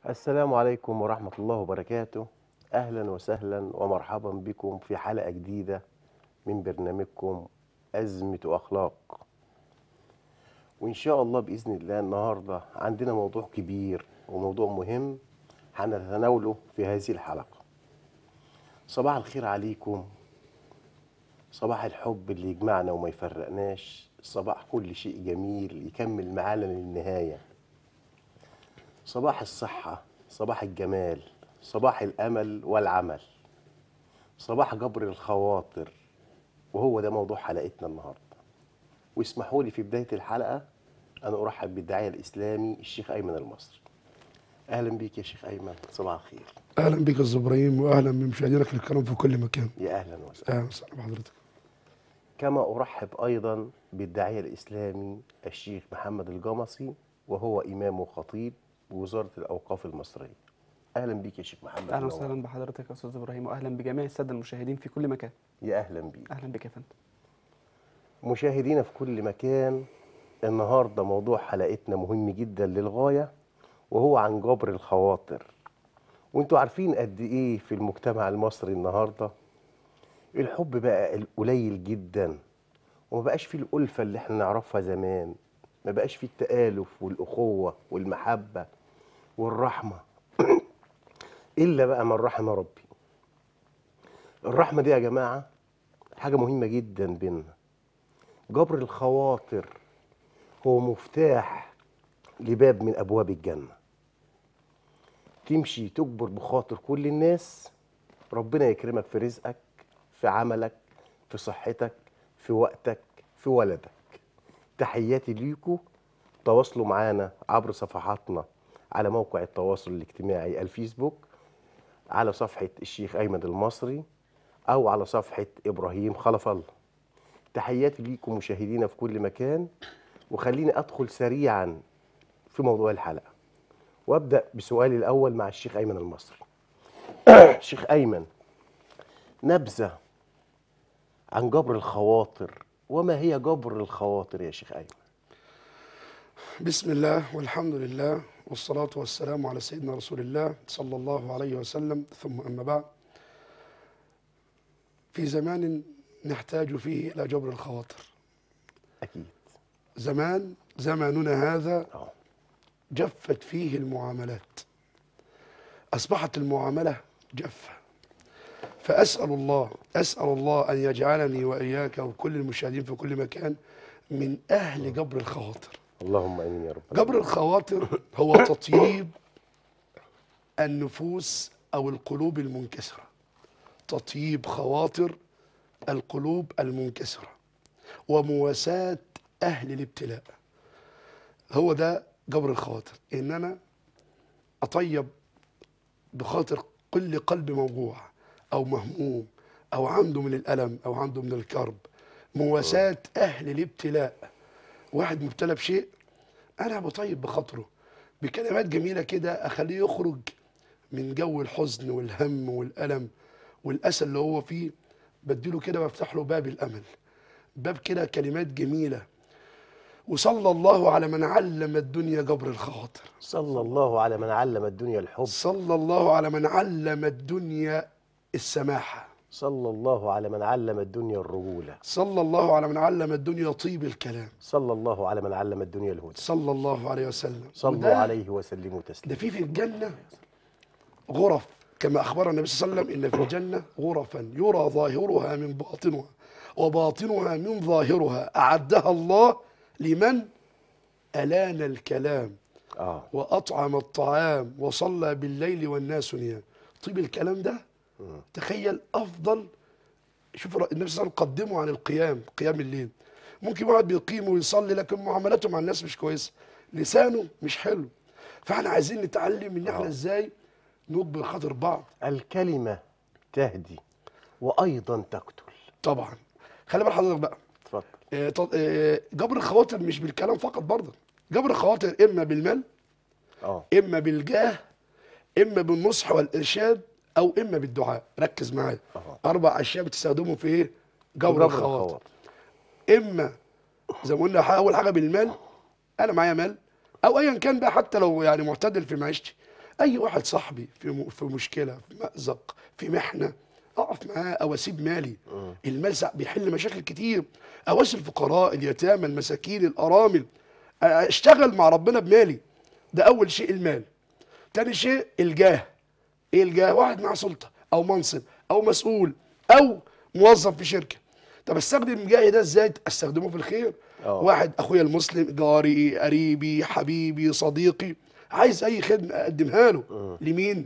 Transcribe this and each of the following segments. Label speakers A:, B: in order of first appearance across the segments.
A: السلام عليكم ورحمة الله وبركاته أهلا وسهلا ومرحبا بكم في حلقة جديدة من برنامجكم أزمة أخلاق وإن شاء الله بإذن الله النهاردة عندنا موضوع كبير وموضوع مهم هنتناوله في هذه الحلقة صباح الخير عليكم صباح الحب اللي يجمعنا وما يفرقناش صباح كل شيء جميل يكمل معانا للنهايه صباح الصحة صباح الجمال صباح الأمل والعمل صباح جبر الخواطر وهو ده موضوع حلقتنا النهاردة واسمحوا لي في بداية الحلقة أن أرحب بالداعية الإسلامي الشيخ أيمن المصري أهلا بيك يا شيخ أيمن صباح الخير
B: اهلا بك يا استاذ ابراهيم واهلا بمشاهدينك الكرام في كل مكان
A: يا أهلا وسهلا
B: اهلا وسهلا بحضرتك
A: كما أرحب أيضا بالداعية الإسلامي الشيخ محمد الجمصي وهو إمام وخطيب بوزارة الأوقاف المصرية أهلا بيك يا شيخ محمد
C: اهلا
A: منور.
C: وسهلا بحضرتك يا استاذ ابراهيم واهلا بجميع الساده المشاهدين في كل مكان
A: يا أهلا بيك
C: اهلا بك يا فندم
A: مشاهدينا في كل مكان النهارده موضوع حلقتنا مهم جدا للغايه وهو عن جبر الخواطر وانتوا عارفين قد ايه في المجتمع المصري النهارده الحب بقى قليل جدا وما بقاش فيه الألفة اللي احنا نعرفها زمان ما بقاش فيه التآلف والأخوة والمحبة والرحمة إلا بقى من رحم ربي الرحمة دي يا جماعة حاجة مهمة جدا بينا جبر الخواطر هو مفتاح لباب من ابواب الجنه تمشي تجبر بخاطر كل الناس ربنا يكرمك في رزقك في عملك في صحتك في وقتك في ولدك تحياتي ليكم تواصلوا معانا عبر صفحاتنا على موقع التواصل الاجتماعي الفيسبوك على صفحة الشيخ أيمن المصري أو على صفحة إبراهيم خلف الله تحياتي ليكم مشاهدينا في كل مكان وخليني ادخل سريعا في موضوع الحلقه وابدا بسؤالي الاول مع الشيخ ايمن المصري شيخ ايمن نبذه عن جبر الخواطر وما هي جبر الخواطر يا شيخ ايمن
B: بسم الله والحمد لله والصلاة والسلام على سيدنا رسول الله صلى الله عليه وسلم ثم أما بعد في زمان نحتاج فيه إلى جبر الخواطر
A: اكيد
B: زمان زماننا هذا
A: اه
B: جفت فيه المعاملات أصبحت المعاملة جافة فأسأل الله أسأل الله أن يجعلني وإياك وكل المشاهدين في كل مكان من أهل جبر الخواطر
A: اللهم امين يا رب
B: جبر الخواطر هو تطييب النفوس أو القلوب المنكسرة تطييب خواطر القلوب المنكسرة ومواساة أهل الابتلاء هو ده جبر الخواطر إن أنا أطيب بخاطر كل قلب موجوع أو مهموم أو عنده من الألم أو عنده من الكرب مواساة أهل الابتلاء واحد مبتلى بشيء أنا بطيب بخاطره بكلمات جميلة كده أخليه يخرج من جو الحزن والهم والألم والأسى اللي هو فيه بديله كده بفتح له باب الأمل باب كده كلمات جميلة وصلى الله على من علم الدنيا جبر الخواطر
A: صلى الله على من علم الدنيا الحب
B: صلى الله على من علم الدنيا السماحة
A: صلى الله على من علم الدنيا الرجوله
B: صلى الله على من علم الدنيا طيب الكلام
A: صلى الله على من علم الدنيا الهدى
B: صلى الله عليه وسلم
A: صلوا
B: وده-
A: عليه وسلموا
B: ده
A: تسليما
B: في في الجنة غرف كما أخبر النبي صلى الله عليه وسلم إن في الجنة غرفا يرى ظاهرها من باطنها وباطنها من ظاهرها أعدها الله لمن ألان الكلام
A: اه
B: وأطعم الطعام وصلى بالليل والناس نيام طيب الكلام ده تخيل أفضل شوف النبي صلى الله عليه وسلم قدمه عن القيام قيام الليل ممكن واحد بيقيم ويصلي لكن معاملاته مع الناس مش كويسه لسانه مش حلو فاحنا عايزين نتعلم ان احنا
A: آه.
B: ازاي نجبر خاطر بعض
A: الكلمة تهدي وأيضا تقتل
B: طبعا خلي بال حضرتك بقى
A: اتفضل
B: آه، ط- آه، جبر الخواطر مش بالكلام فقط برضه جبر الخواطر اما بالمال
A: اه
B: اما بالجاه اما بالنصح والارشاد او اما بالدعاء ركز معايا
A: أها.
B: اربع اشياء بتستخدموا في ايه جبر,
A: جبر
B: الخواطر اما زي ما قلنا اول حاجه بالمال انا معايا مال او ايا كان بقى حتى لو يعني معتدل في معيشتي اي واحد صاحبي في م- في مشكله في مازق في محنه اقف معاه او اسيب مالي المال سا- بيحل مشاكل كتير اواسي الفقراء اليتامى المساكين الارامل أ- اشتغل مع ربنا بمالي ده اول شيء المال تاني شيء الجاه ايه الجاه واحد معاه سلطه او منصب او مسؤول او موظف في شركه طب استخدم جاهي ده ازاي استخدمه في الخير
A: آه.
B: واحد اخويا المسلم جاري قريبي حبيبي صديقي عايز اي خدمه اقدمها له لمين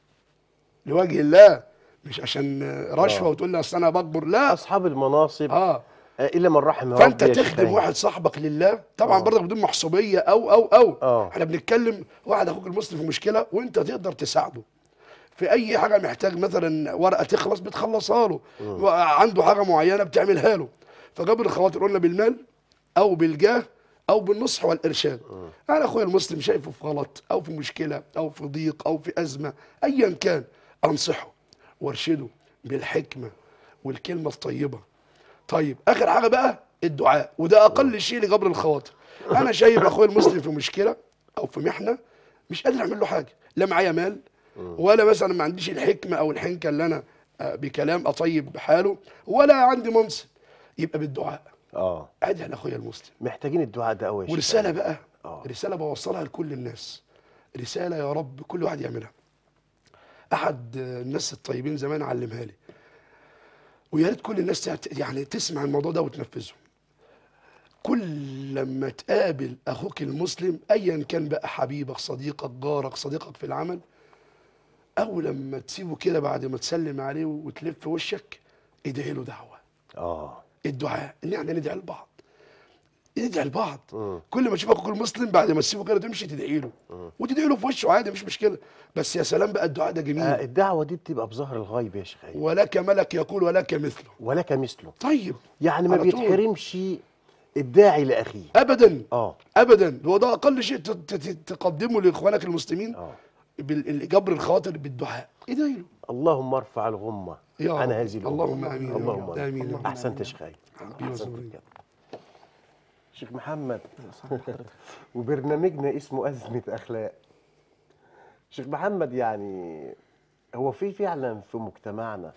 B: لوجه الله مش عشان رشوه
A: آه.
B: وتقول لي اصل انا بكبر لا
A: اصحاب المناصب
B: اه
A: آه، الا من رحم
B: فانت
A: ربي يا شيخ
B: تخدم
A: هاني.
B: واحد صاحبك لله طبعا
A: آه.
B: برضك بدون محسوبيه او او او
A: آه.
B: احنا بنتكلم واحد اخوك المسلم في مشكله وانت تقدر تساعده في اي حاجه محتاج مثلا ورقه تخلص بتخلصها له عنده حاجه معينه بتعملها له فجبر الخواطر قلنا بالمال او بالجاه او بالنصح والارشاد انا اخويا المسلم شايفه في غلط او في مشكله او في ضيق او في ازمه ايا كان انصحه وارشده بالحكمه والكلمه الطيبه طيب اخر حاجه بقى الدعاء وده اقل شيء لجبر الخواطر انا شايف اخويا المسلم في مشكله او في محنه مش قادر اعمل له حاجه لا معايا مال ولا مثلا ما عنديش الحكمه او الحنكه اللي انا آه، بكلام اطيب بحاله ولا عندي منصب يبقى بالدعاء
A: اه
B: ادعي لاخويا المسلم
A: محتاجين الدعاء ده قوي يا شيخ
B: ورساله
A: هاني.
B: بقى
A: آه.
B: رساله بوصلها لكل الناس رساله يا رب كل واحد يعملها احد آه، الناس الطيبين زمان علمها لي ويا ريت كل الناس تعت- يعني تسمع الموضوع ده وتنفذه كل لما تقابل اخوك المسلم ايا كان بقى حبيبك صديقك جارك صديقك في العمل او لما تسيبه كده بعد ما تسلم عليه وتلف وشك ادعي له دعوه
A: اه
B: الدعاء ان احنا ندعي لبعض ندعي لبعض
A: مم.
B: كل ما تشوف اخوك المسلم بعد ما تسيبه كده تمشي تدعي له وتدعي له في وشه عادي مش مشكله بس يا سلام بقى الدعاء ده جميل
A: آه الدعوه دي بتبقى بظهر الغيب يا شيخ هاني.
B: ولك ملك يقول ولك مثله
A: ولك مثله
B: طيب
A: يعني ما
B: على طول.
A: بيتحرمش الداعي لاخيه
B: ابدا
A: اه
B: ابدا هو ده اقل شيء ت- ت- ت- تقدمه لاخوانك المسلمين
A: اه
B: بالجبر الخاطر بالدعاء ادعي له
A: اللهم ارفع الغمه
B: يا
A: عن
B: رب.
A: هذه الامه
B: اللهم آمين يا
A: اللهم
B: رب.
A: آمين.
B: آمين يا رب.
A: احسنت يا شيخ هاني.
B: حبيبي
A: احسنت
B: وزميلي.
A: بجد. شيخ محمد وبرنامجنا اسمه أزمة أخلاق شيخ محمد يعني هو في فعلا في مجتمعنا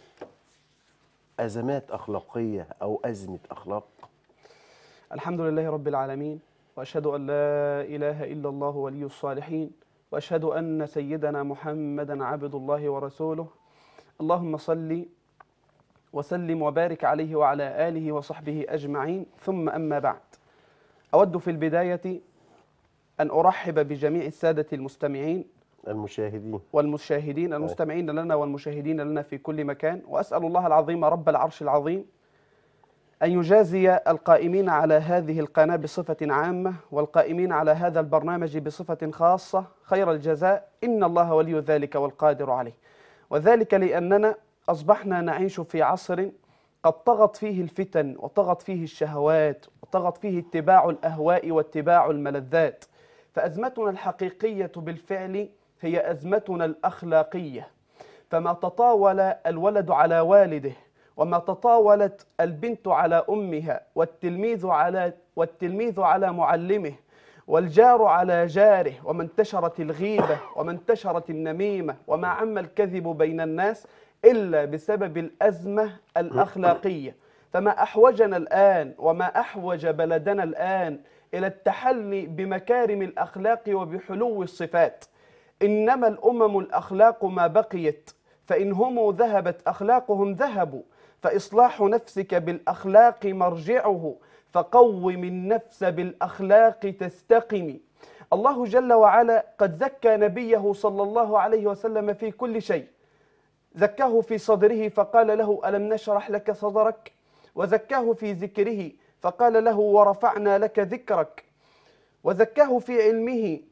A: أزمات أخلاقية أو أزمة أخلاق
C: الحمد لله رب العالمين واشهد ان لا اله الا الله ولي الصالحين واشهد ان سيدنا محمدا عبد الله ورسوله اللهم صل وسلم وبارك عليه وعلى اله وصحبه اجمعين ثم اما بعد اود في البدايه ان ارحب بجميع الساده المستمعين
A: المشاهدين
C: والمشاهدين المستمعين لنا والمشاهدين لنا في كل مكان واسال الله العظيم رب العرش العظيم أن يجازي القائمين على هذه القناة بصفة عامة والقائمين على هذا البرنامج بصفة خاصة خير الجزاء إن الله ولي ذلك والقادر عليه وذلك لأننا أصبحنا نعيش في عصر قد طغت فيه الفتن وطغت فيه الشهوات وطغت فيه اتباع الأهواء واتباع الملذات فأزمتنا الحقيقية بالفعل هي أزمتنا الأخلاقية فما تطاول الولد على والده وما تطاولت البنت على امها والتلميذ على والتلميذ على معلمه والجار على جاره وما انتشرت الغيبه وما انتشرت النميمه وما عم الكذب بين الناس الا بسبب الازمه الاخلاقيه فما احوجنا الان وما احوج بلدنا الان الى التحلي بمكارم الاخلاق وبحلو الصفات انما الامم الاخلاق ما بقيت فان هم ذهبت اخلاقهم ذهبوا فاصلاح نفسك بالاخلاق مرجعه فقوم النفس بالاخلاق تستقم الله جل وعلا قد زكى نبيه صلى الله عليه وسلم في كل شيء زكاه في صدره فقال له الم نشرح لك صدرك وزكاه في ذكره فقال له ورفعنا لك ذكرك وزكاه في علمه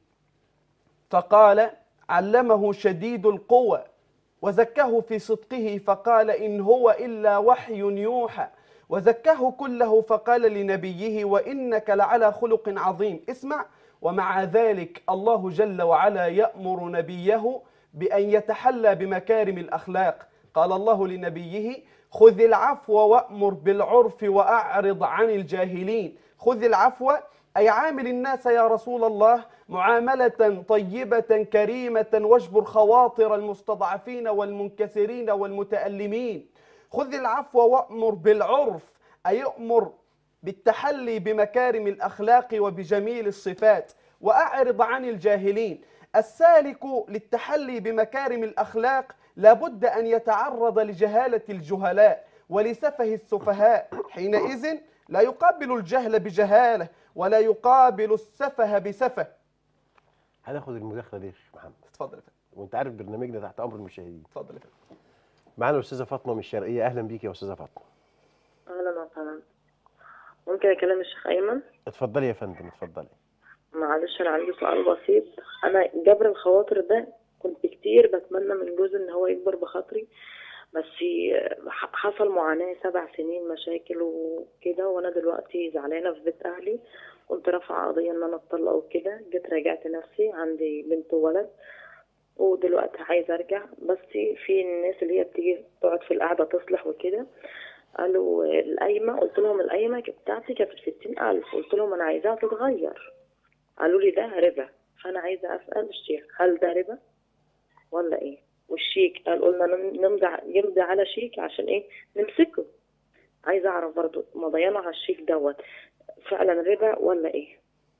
C: فقال علمه شديد القوى وزكاه في صدقه فقال إن هو إلا وحي يوحى وزكاه كله فقال لنبيه وإنك لعلى خلق عظيم اسمع ومع ذلك الله جل وعلا يأمر نبيه بأن يتحلى بمكارم الأخلاق قال الله لنبيه خذ العفو وأمر بالعرف وأعرض عن الجاهلين خذ العفو أي عامل الناس يا رسول الله معاملة طيبة كريمة واجبر خواطر المستضعفين والمنكسرين والمتألمين خذ العفو وأمر بالعرف أي أمر بالتحلي بمكارم الأخلاق وبجميل الصفات وأعرض عن الجاهلين السالك للتحلي بمكارم الأخلاق لابد أن يتعرض لجهالة الجهلاء ولسفه السفهاء حينئذ لا يقابل الجهل بجهالة ولا يقابل السفه بسفه
A: هناخد المداخله دي يا شيخ محمد
C: اتفضل يا فندم
A: وانت عارف برنامجنا تحت امر المشاهدين
C: اتفضل يا فندم
A: معانا الاستاذه فاطمه من الشرقيه اهلا بيك يا استاذه فاطمه
D: أهلا وسهلا ممكن أكلم الشيخ أيمن؟
A: اتفضلي يا فندم اتفضلي
D: معلش أنا عندي سؤال بسيط أنا جبر الخواطر ده كنت كتير بتمنى من جوزي إن هو يكبر بخاطري بس ح- حصل معاناة سبع سنين مشاكل وكده وأنا دلوقتي زعلانة في بيت أهلي كنت رافعة قضية إن أنا أتطلق وكده جيت راجعت نفسي عندي بنت وولد ودلوقتي عايزة أرجع بس في الناس اللي هي بتيجي تقعد في القعدة تصلح وكده قالوا القايمة قلت لهم القايمة بتاعتي كانت بستين ألف قلت لهم أنا عايزاها تتغير قالوا لي ده ربا فأنا عايزة أسأل الشيخ هل ده ربا ولا إيه والشيك قال قلنا نم- نمضي ع- يمضي على شيك عشان إيه نمسكه عايزة أعرف برضو مضيانة على الشيك دوت فعلا ربا ولا إيه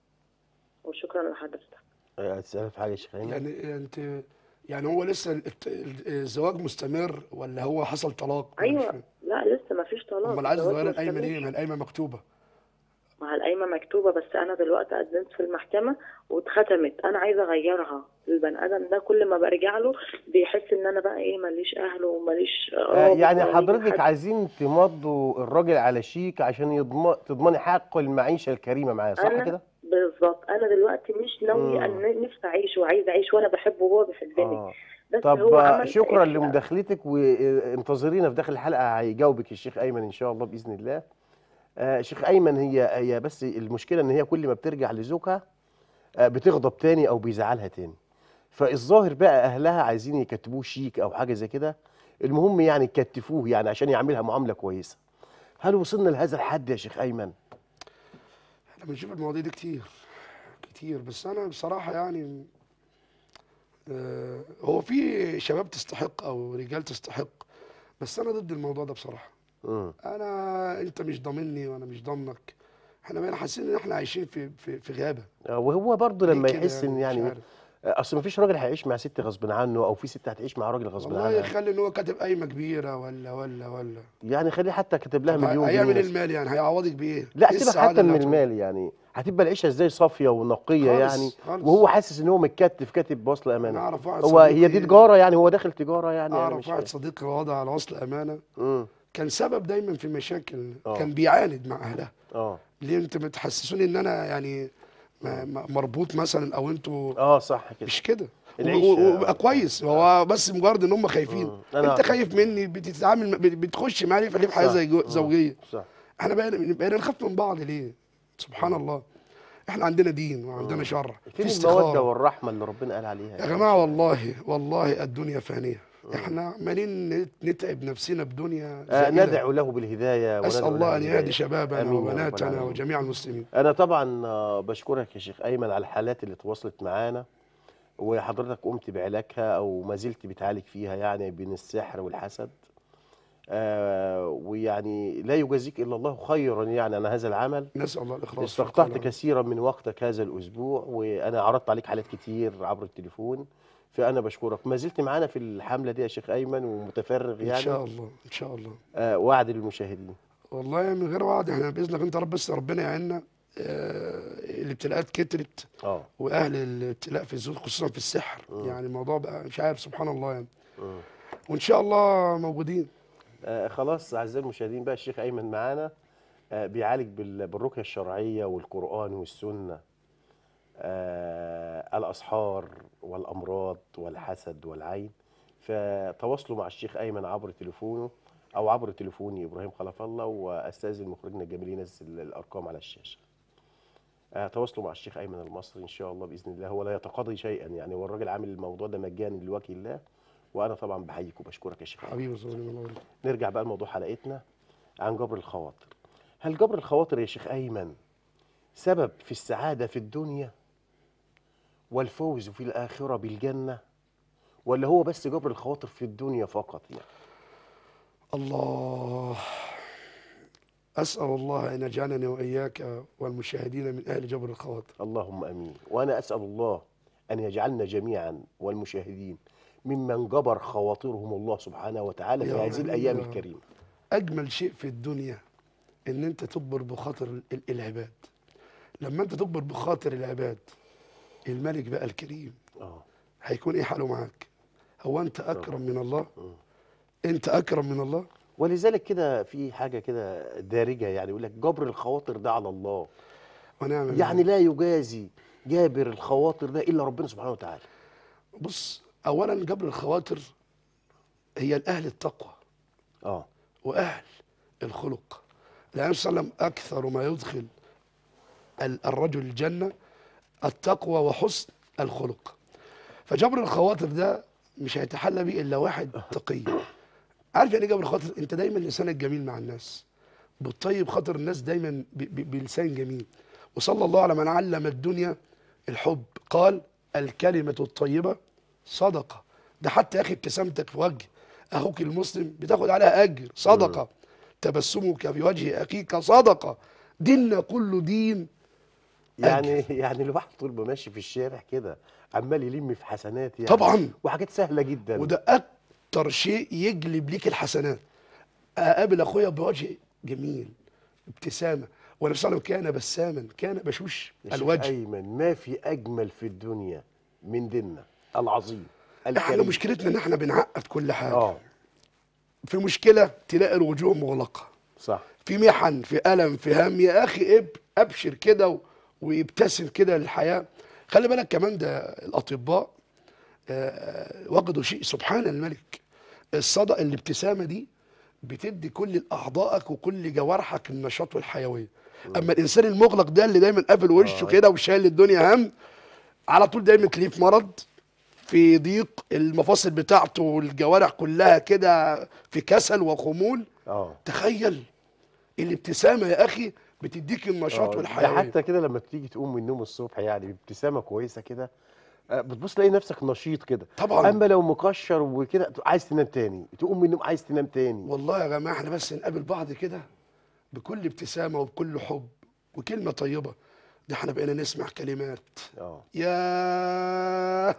D: وشكرا لحضرتك
A: أه، هتسالي في حاجه يا شيخ ايمن
B: يعني انت يعني هو لسه الت- ال- الزواج مستمر ولا هو حصل طلاق ولا مش
D: أيوة
B: فاهم؟
D: لا لسه ما فيش طلاق
B: امال عايز
D: الزواج
B: تغير القايمه
D: مستمر.
B: ليه ما القايمه مكتوبه
D: مع القايمة مكتوبة بس أنا دلوقتي قدمت في المحكمة واتختمت أنا عايزة أغيرها البني آدم ده كل ما برجع له بيحس إن أنا بقى إيه ماليش أهل وماليش
A: آه،
D: رابط
A: يعني
D: ولا
A: حضرتك
D: حد.
A: عايزين تمضوا الراجل على شيك عشان يضم... تضمني حق المعيشه الكريمه معاه صح
D: أنا
A: كده؟
D: بالظبط أنا دلوقتي مش ناوية
A: مم.
D: أنا نفسي أعيش وعايزة أعيش وأنا بحبه وهو بيحبني
A: اه
D: بس
A: طب
D: هو
A: آه،
D: عمل
A: شكرا
D: إيه؟
A: لمداخلتك وانتظرينا في داخل الحلقه هيجاوبك الشيخ ايمن ان شاء الله باذن الله آه شيخ ايمن هي هي بس المشكله ان هي كل ما بترجع لزوجها آه بتغضب تاني او بيزعلها تاني فالظاهر بقى اهلها عايزين يكتبوه شيك او حاجه زي كده المهم يعني يكتفوه يعني عشان يعملها معامله كويسه هل وصلنا لهذا الحد يا شيخ ايمن
B: احنا بنشوف المواضيع دي كتير كتير بس انا بصراحه يعني آه هو في شباب تستحق او رجال تستحق بس انا ضد الموضوع ده بصراحه
A: امم
B: انا انت مش ضامني وانا مش ضامنك احنا بقينا حاسين ان احنا عايشين في في, في غابه
A: وهو برضه
B: ليه
A: لما
B: كده
A: يحس ان
B: مش
A: يعني
B: عارف.
A: آه، اصل مفيش راجل هيعيش مع ست غصب عنه او في ست هتعيش مع راجل غصب
B: والله
A: عنها
B: يخلي ان هو كاتب قايمه كبيره ولا ولا ولا
A: يعني خليه حتى كاتب لها
B: طب
A: مليون
B: هيعمل
A: جنيه
B: ايه المال يعني هيعوضك بايه؟
A: لا
B: إيه
A: سيبك
B: السعادة
A: حتى
B: اللي
A: من
B: هتكون؟
A: المال يعني هتبقى العيشه ازاي صافيه ونقيه
B: خالص،
A: يعني
B: خالص.
A: وهو حاسس ان هو متكتف كاتب بوصل
B: انا
A: امانه
B: اعرف واحد
A: هو هي دي
B: صديقي-
A: تجاره يعني هو داخل تجاره يعني أنا
B: اعرف
A: مش
B: واحد
A: فاهم.
B: صديقي وضع على وصل امانه
A: امم
B: كان سبب دايما في مشاكل
A: آه.
B: كان بيعاند مع اهلها
A: اه
B: ليه انت بتحسسوني ان انا يعني ما- ما- مربوط مثلا او انتوا
A: اه صح كده
B: مش كده
A: العيشة.
B: و- و- وبقى كويس هو بس مجرد ان هم خايفين
A: مم. أنا
B: انت خايف مني بتتعامل بت- بتخش معايا في ليه في حياه
A: صح.
B: زي جو-
A: مم.
B: زوجيه
A: صح
B: احنا بقينا بقينا نخاف من بعض ليه سبحان الله احنا عندنا دين وعندنا شرع
A: فين
B: في
A: الموده
B: استخاره
A: والرحمه اللي ربنا قال عليها
B: يا جماعه والله والله الدنيا فانيه احنا عمالين نت- نتعب نفسنا بدنيا
A: آه
B: زائلة.
A: ندعو له بالهدايه
B: اسال
A: وندعو له
B: الله ان
A: بالهداية.
B: يهدي شبابنا
A: آمين يا رب
B: وبناتنا
A: العالمين.
B: وجميع المسلمين
A: انا طبعا آه، بشكرك يا شيخ ايمن على الحالات اللي تواصلت معانا وحضرتك قمت بعلاجها او ما زلت بتعالج فيها يعني بين السحر والحسد آه ويعني لا يجازيك الا الله خيرا يعني عن هذا العمل
B: نسال الله الاخلاص
A: استقطعت
B: والقناعة.
A: كثيرا من وقتك هذا الاسبوع وانا عرضت عليك حالات كتير عبر التليفون فانا بشكرك ما زلت معانا في الحمله دي يا شيخ ايمن ومتفرغ
B: ان
A: يعني
B: شاء الله ان شاء الله
A: آه وعد للمشاهدين
B: والله من غير وعد احنا باذنك انت رب بس ربنا يعيننا آه، الابتلاءات كترت
A: اه
B: واهل الابتلاء في الزوج خصوصا في السحر يعني الموضوع بقى مش عارف سبحان الله يعني
A: مم.
B: وان شاء الله موجودين
A: آه خلاص اعزائي المشاهدين بقى الشيخ ايمن معانا آه بيعالج بال- بالرقيه الشرعيه والقران والسنه آه الاسحار والامراض والحسد والعين فتواصلوا مع الشيخ ايمن عبر تليفونه او عبر تليفوني ابراهيم خلف الله واستاذن مخرجنا الجميل ينزل الارقام على الشاشه آه تواصلوا مع الشيخ ايمن المصري ان شاء الله باذن الله هو لا يتقاضي شيئا يعني هو الراجل عامل الموضوع ده مجاني لوجه الله وانا طبعا بحييك وبشكرك يا شيخ أيمن.
B: حبيبي صلى الله عليه وسلم
A: نرجع بقى لموضوع حلقتنا عن جبر الخواطر هل جبر الخواطر يا شيخ أيمن سبب في السعادة في الدنيا والفوز في الآخرة بالجنة ولا هو بس جبر الخواطر في الدنيا فقط يعني
B: الله أسأل الله أن يجعلني وإياك والمشاهدين من أهل جبر الخواطر
A: اللهم امين وانا اسال الله ان يجعلنا جميعا والمشاهدين ممن جبر خواطرهم الله سبحانه وتعالى في
B: يا
A: هذه
B: رب.
A: الايام
B: يا رب.
A: الكريمه
B: أجمل شيء في الدنيا إن أنت تكبر بخاطر ال- العباد لما أنت تكبر بخاطر العباد الملك بقى الكريم
A: اه
B: هيكون إيه حاله معاك هو أنت أكرم من الله أنت أكرم من الله
A: ولذلك كده في حاجه كده دارجه يعني يقول لك جبر الخواطر ده على الله
B: ونعم بالله.
A: يعني لا يجازي جابر الخواطر ده الا ربنا سبحانه وتعالى
B: بص أولا جبر الخواطر هي الأهل التقوى
A: اه
B: وأهل الخلق لأن صلى الله عليه وسلم أكثر ما يدخل ال- الرجل الجنة التقوى وحسن الخلق فجبر الخواطر ده مش هيتحلى بيه إلا واحد تقي عارف يعني إيه جبر الخواطر أنت دايما لسانك جميل مع الناس بتطيب خاطر الناس دايما ب- ب- بلسان جميل وصلى الله على من علم الدنيا الحب قال الكلمة الطيبة صدقة ده حتى يا أخي ابتسامتك في وجه أخوك المسلم بتاخد عليها أجر صدقة تبسمك في وجه أخيك صدقة ديننا كله دين
A: يعني يعني الواحد طول ما ماشي في الشارع كده عمال يلم في حسنات يعني
B: طبعاً.
A: وحاجات سهله جدا
B: وده أكتر شيء يجلب ليك الحسنات أقابل أخويا بوجه جميل ابتسامة والنبي صلى الله عليه وسلم كان بساما كان بشوش
A: يا شيخ
B: الوجه
A: ايمن ما في اجمل في الدنيا من ديننا العظيم
B: احنا
A: الكريم
B: مشكلتنا ان احنا بنعقد كل حاجه
A: اه
B: في مشكله تلاقي الوجوه مغلقه
A: صح
B: في محن في ألم في هم يا أخي اب أبشر كده و- ويبتسم كده للحياة خلي بالك كمان ده الأطباء آه، وجدوا شيء سبحان الملك الصدق الابتسامة دي بتدي كل أعضائك وكل جوارحك النشاط والحيوية أما الإنسان المغلق ده اللي دايما قافل وشه كده وشايل الدنيا هم على طول دايما تلاقيه في مرض في ضيق المفاصل بتاعته والجوارح كلها كده في كسل وخمول
A: اه
B: تخيل الابتسامه يا اخي بتديك النشاط
A: آه، ده
B: والحيويه
A: حتى كده لما تيجي تقوم من النوم الصبح يعني بابتسامه كويسه كده آه، بتبص تلاقي نفسك نشيط كده
B: طبعاً.
A: اما لو مكشر وكده عايز تنام تاني تقوم من النوم عايز تنام تاني
B: والله يا جماعه احنا بس نقابل بعض كده بكل ابتسامه وبكل حب وكلمه طيبه ده احنا بقينا نسمع كلمات
A: اه
B: يا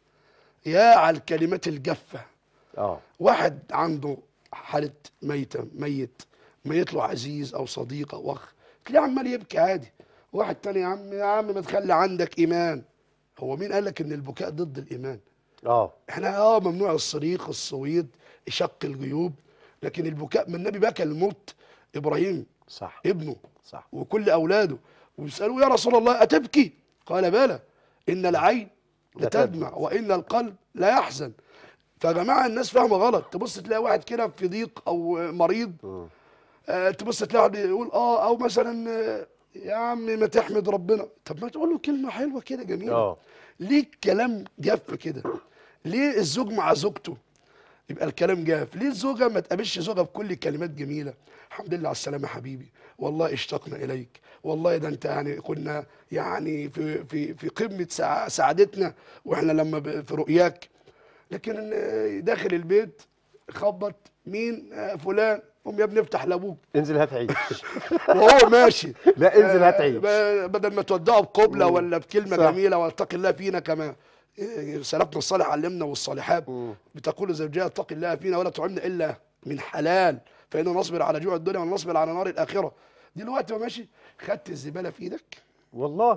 B: يا على الكلمات الجافه
A: اه
B: واحد عنده حاله ميته ميت ميت له عزيز او صديق او اخ تلاقيه عمال يبكي عادي واحد تاني يا عم يا عم ما تخلي عندك ايمان هو مين قال لك ان البكاء ضد الايمان
A: اه
B: احنا اه ممنوع الصريخ الصويت شق الجيوب لكن البكاء من النبي بكى الموت ابراهيم
A: صح
B: ابنه
A: صح
B: وكل اولاده ويسالوه يا رسول الله اتبكي قال بلى ان العين لتدمع وان القلب لا يحزن فيا جماعه الناس فاهمه غلط تبص تلاقي واحد كده في ضيق او مريض
A: مم.
B: آه تبص تلاقي واحد يقول اه او مثلا آه، يا عم ما تحمد ربنا طب ما تقول له كلمه حلوه كده جميله
A: اه
B: ليه الكلام جاف كده ليه الزوج مع زوجته يبقى الكلام جاف ليه الزوجه ما تقابلش زوجها بكل كلمات جميله الحمد لله على السلامه يا حبيبي والله اشتقنا اليك والله ده انت يعني كنا يعني في في في قمه سع- سعادتنا واحنا لما ب- في رؤياك لكن إن داخل البيت خبط مين آه، فلان قوم يا ابني افتح لابوك
A: انزل هات عيش
B: وهو ماشي
A: لا انزل هات
B: آه،
A: عيش
B: ب- بدل ما تودعه بقبله
A: مم.
B: ولا بكلمه
A: صح.
B: جميله واتق الله فينا كما إيه، سلفنا الصالح علمنا والصالحات
A: مم.
B: بتقول زوجها اتق الله فينا ولا تعمنا الا من حلال فإنا نصبر على جوع الدنيا ونصبر على نار الاخره دلوقتي ما ماشي خدت الزباله في ايدك
A: والله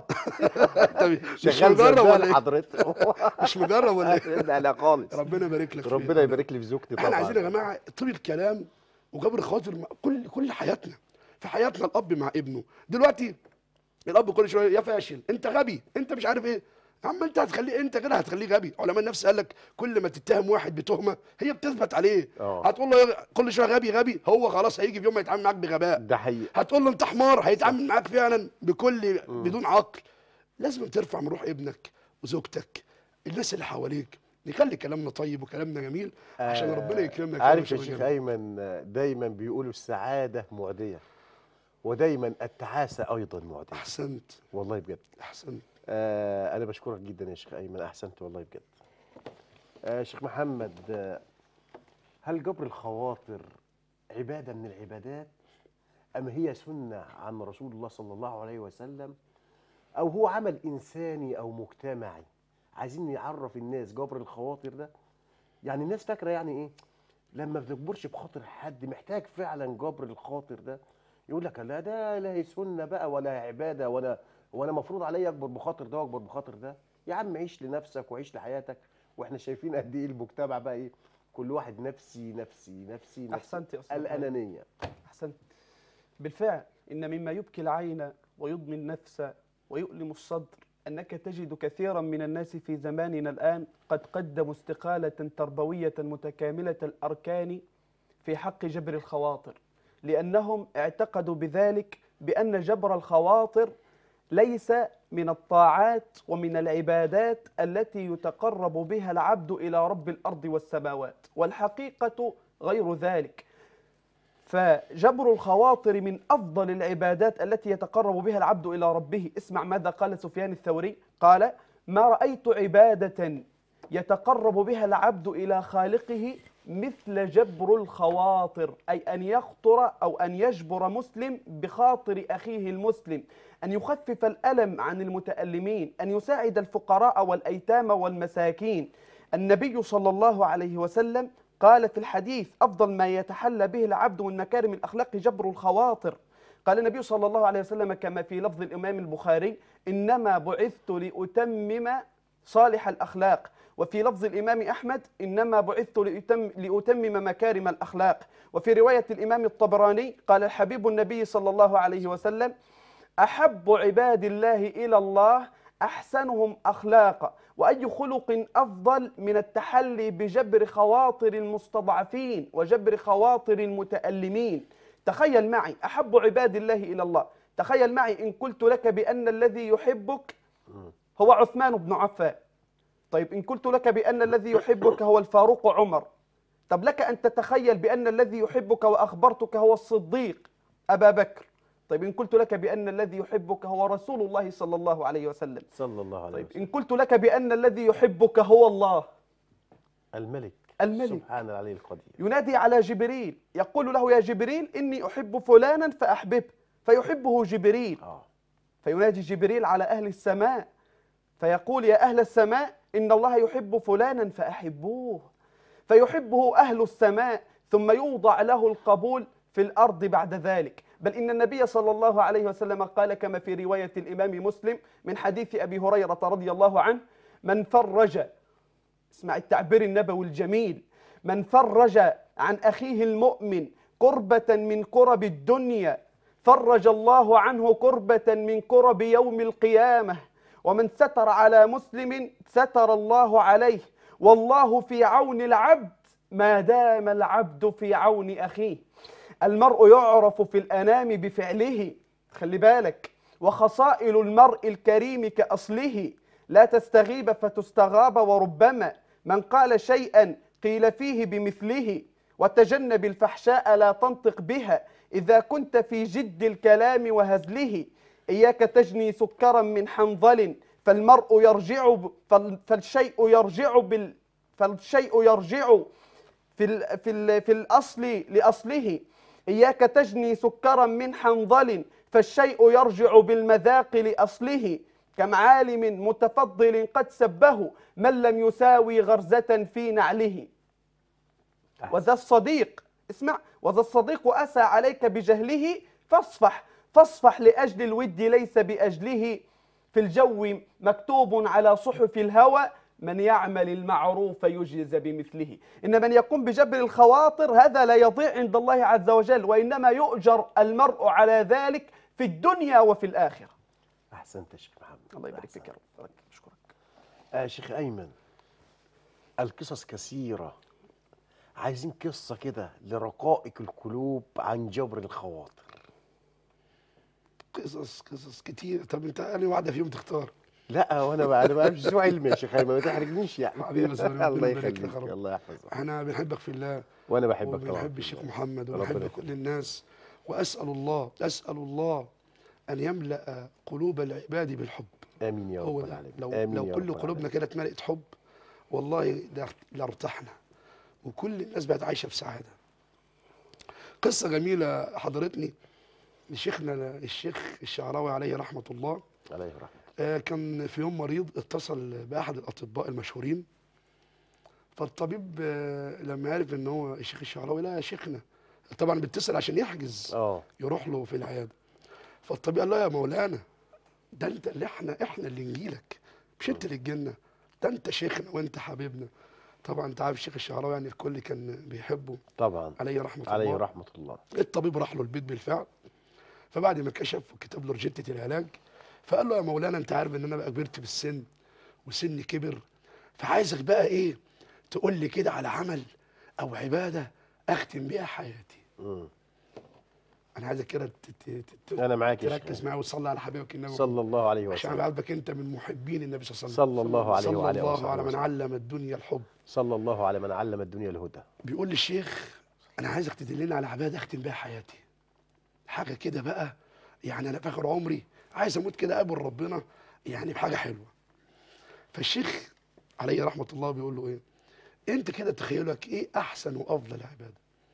B: طب مش
A: شغال
B: مجرب
A: زبال
B: ولا ايه
A: حضرتك
B: مش مجرب ولا ايه
A: لا لا خالص
B: ربنا يبارك لك فينا.
A: ربنا يبارك لي في زوجتي طبعا
B: احنا عايزين يا جماعه طول الكلام وجبر الخواطر مع كل كل حياتنا في حياتنا الاب مع ابنه دلوقتي الاب كل شويه يا فاشل انت غبي انت مش عارف ايه يا عم انت هتخليه انت كده هتخليه غبي علماء النفس قال لك كل ما تتهم واحد بتهمه هي بتثبت عليه
A: اه.
B: هتقول له كل شويه غبي غبي هو خلاص هيجي في يوم يتعامل معاك بغباء
A: ده حقيقي
B: هتقول له انت حمار هيتعامل معاك فعلا بكل بدون عقل لازم ترفع من روح ابنك وزوجتك الناس اللي حواليك نخلي كلامنا طيب وكلامنا جميل عشان ربنا يكرمنا كده
A: عارف يا
B: ويشوفنا
A: شيخ
B: جميل.
A: ايمن آه، دايما بيقولوا السعاده معديه ودايما التعاسه ايضا معديه
B: احسنت
A: والله بجد
B: احسنت
A: آه انا بشكرك جدا يا شيخ ايمن احسنت والله بجد آه شيخ محمد آه هل جبر الخواطر عباده من العبادات ام هي سنه عن رسول الله صلى الله عليه وسلم او هو عمل انساني او مجتمعي عايزين نعرف الناس جبر الخواطر ده يعني الناس فاكره يعني ايه لما ما بتجبرش بخاطر حد محتاج فعلا جبر الخاطر ده يقول لك لا ده لا هي سنه بقى ولا عباده ولا وانا مفروض عليا اكبر بخاطر ده واكبر بخاطر ده يا عم عيش لنفسك وعيش لحياتك واحنا شايفين قد ايه المجتمع بقى ايه كل واحد نفسي نفسي نفسي نفسي
C: أحسنت يا أستاذ
A: الانانيه
C: أحسنت بالفعل إن مما يبكي العين ويضمي النفس ويؤلم الصدر أنك تجد كثيرا من الناس في زماننا الآن قد قدموا استقالة تربوية متكاملة الأركان في حق جبر الخواطر لأنهم اعتقدوا بذلك بأن جبر الخواطر ليس من الطاعات ومن العبادات التي يتقرب بها العبد إلى رب الأرض والسماوات والحقيقة غير ذلك فجبر الخواطر من أفضل العبادات التي يتقرب بها العبد إلى ربه اسمع ماذا قال سفيان الثوري قال ما رأيت عبادة يتقرب بها العبد إلى خالقه مثل جبر الخواطر أي أن يخطر أو أن يجبر مسلم بخاطر أخيه المسلم أن يخفف الألم عن المتألمين أن يساعد الفقراء والأيتام والمساكين النبي صلى الله عليه وسلم قال في الحديث أفضل ما يتحلى به العبد من مكارم الأخلاق جبر الخواطر قال النبي صلى الله عليه وسلم كما في لفظ الإمام البخاري إنما بعثت لأتمم صالح الأخلاق وفي لفظ الإمام أحمد إنما بعثت لأتم لأتمم مكارم الأخلاق وفي رواية الإمام الطبراني قال الحبيب النبي صلى الله عليه وسلم أحب عباد الله إلى الله أحسنهم أخلاقا وأي خلق أفضل من التحلي بجبر خواطر المستضعفين وجبر خواطر المتألمين تخيل معي أحب عباد الله إلى الله تخيل معي إن قلت لك بأن الذي يحبك هو عثمان بن عفان طيب إن قلت لك بأن الذي يحبك هو الفاروق عمر طب لك أن تتخيل بأن الذي يحبك وأخبرتك هو الصديق أبا بكر طيب إن قلت لك بأن الذي يحبك هو رسول الله صلى الله عليه وسلم
A: صلى الله عليه
C: طيب
A: وسلم
C: إن قلت لك بأن الذي يحبك هو الله
A: الملك
C: الملك.
A: سبحان العلي القدير
C: ينادي على جبريل يقول له يا جبريل إني أحب فلانا فأحببه فيحبه جبريل
A: اه
C: فينادي جبريل على أهل السماء فيقول يا أهل السماء إن الله يحب فلانا فأحبوه فيحبه أهل السماء ثم يوضع له القبول في الأرض بعد ذلك بل إن النبي صلى الله عليه وسلم قال كما في رواية الإمام مسلم من حديث أبي هريرة رضي الله عنه من فرج اسمع التعبير النبوي الجميل من فرج عن أخيه المؤمن كربة من كرب الدنيا فرج الله عنه كربة من كرب يوم القيامة ومن ستر على مسلم ستر الله عليه والله في عون العبد ما دام العبد في عون أخيه المرء يعرف في الأنام بفعله خلي بالك وخصائل المرء الكريم كأصله لا تستغيب فتستغاب وربما من قال شيئا قيل فيه بمثله وتجنب الفحشاء لا تنطق بها إذا كنت في جد الكلام وهزله إياك تجني سكرا من حنظل فالمرء يرجع ب- فال- فالشيء يرجع بال فالشيء يرجع في ال في ال في الأصل لأصله إياك تجني سكرا من حنظل فالشيء يرجع بالمذاق لأصله كم عالم متفضل قد سبه من لم يساوي غرزة في نعله وذا الصديق اسمع وذا الصديق أسى عليك بجهله فاصفح فاصفح لأجل الود ليس بأجله في الجو مكتوب على صحف الهوى من يعمل المعروف يجز بمثله إن من يقوم بجبر الخواطر هذا لا يضيع عند الله عز وجل وإنما يؤجر المرء على ذلك في الدنيا وفي الآخرة
A: احسنت يا شيخ محمد
C: الله يبارك
A: أحسنت.
C: فيك يا رب أشكرك
A: آه شيخ أيمن القصص كثيرة عايزين قصة كده لرقائق القلوب عن جبر الخواطر
B: قصص قصص كتير طب انت انهي واحده فيهم تختار
A: لا وانا بقى انا بقى مش ذو علم يا شيخ أيمن ما تحرجنيش يعني
B: حبيبي يا سلام، ربنا
A: الله
B: يبارك لك
A: يخليك
B: يا رب.
A: الله يحفظك
B: احنا بنحبك في الله
A: وانا بحبك طبعا
B: وبنحب الشيخ محمد
A: ربنا
B: وبنحب
A: يخليك.
B: كل الناس واسال الله اسال الله ان يملا قلوب العباد بالحب
A: امين يا
B: هو
A: رب
B: ده
A: العالمين
B: لو
A: آمين
B: لو
A: يا
B: كل
A: رب
B: قلوبنا
A: العالمين.
B: كده اتملئت حب والله ده لارتحنا وكل الناس بقت عايشه في سعاده قصه جميله حضرتني لشيخنا الشيخ الشعراوي عليه رحمه الله
A: عليه رحمه
B: آه، كان في يوم مريض اتصل باحد الاطباء المشهورين فالطبيب آه، لما عرف ان هو الشيخ الشعراوي لا يا شيخنا طبعا بيتصل عشان يحجز
A: اه
B: يروح له في العياده فالطبيب قال له يا مولانا ده انت اللي احنا احنا اللي نجيلك مش انت اللي تجيلنا ده انت شيخنا وانت حبيبنا طبعا انت عارف الشيخ الشعراوي يعني الكل كان بيحبه
A: طبعا
B: عليه رحمه
A: عليه
B: الله
A: رحمه الله
B: الطبيب راح له البيت بالفعل فبعد ما كشف وكتب له رجلة العلاج فقال له يا مولانا انت عارف ان انا بقى كبرت بالسن وسني كبر فعايزك بقى ايه تقول لي كده على عمل او عباده اختم بيها حياتي
A: مم.
B: انا عايزك كده ت- ت- ت-
A: انا معاك يا
B: تركز
A: شيخ
B: معايا وتصلي على حبيبك النبي
A: صلى الله عليه
B: عشان
A: وسلم
B: عارفك انت من محبين النبي صلى الله عليه وسلم
A: صلى الله عليه
B: صلى
A: وعلى
B: الله
A: وصحبه
B: على من
A: وسلم.
B: علم الدنيا الحب
A: صلى الله على من علم الدنيا الهدى
B: بيقول لي الشيخ انا عايزك تدلني على عباده اختم بيها حياتي حاجه كده بقى يعني انا فاخر عمري عايز اموت كده اقابل ربنا يعني بحاجه حلوه فالشيخ عليه رحمه الله بيقول له ايه انت كده تخيلك ايه احسن وافضل عباده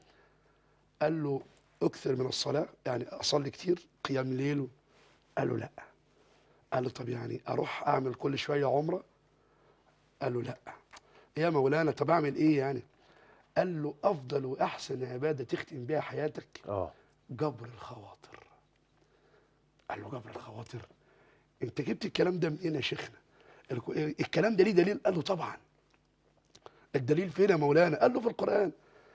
B: قال له اكثر من الصلاه يعني اصلي كتير قيام ليل قال له لا قال له طب يعني اروح اعمل كل شويه عمره قال له لا يا مولانا طب اعمل ايه يعني قال له افضل واحسن عباده تختم بيها حياتك
A: اه
B: جبر الخواطر قال له جبر الخواطر انت جبت الكلام ده منين يا شيخنا الك- الكلام ده ليه دليل قال له طبعا الدليل فين يا مولانا قال له في القران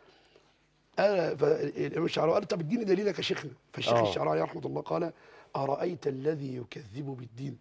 B: قال فالامام الشعراوي قال طب اديني دليلك يا شيخنا فالشيخ
A: آه.
B: الشعراوي عليه رحمه الله قال ارايت الذي يكذب بالدين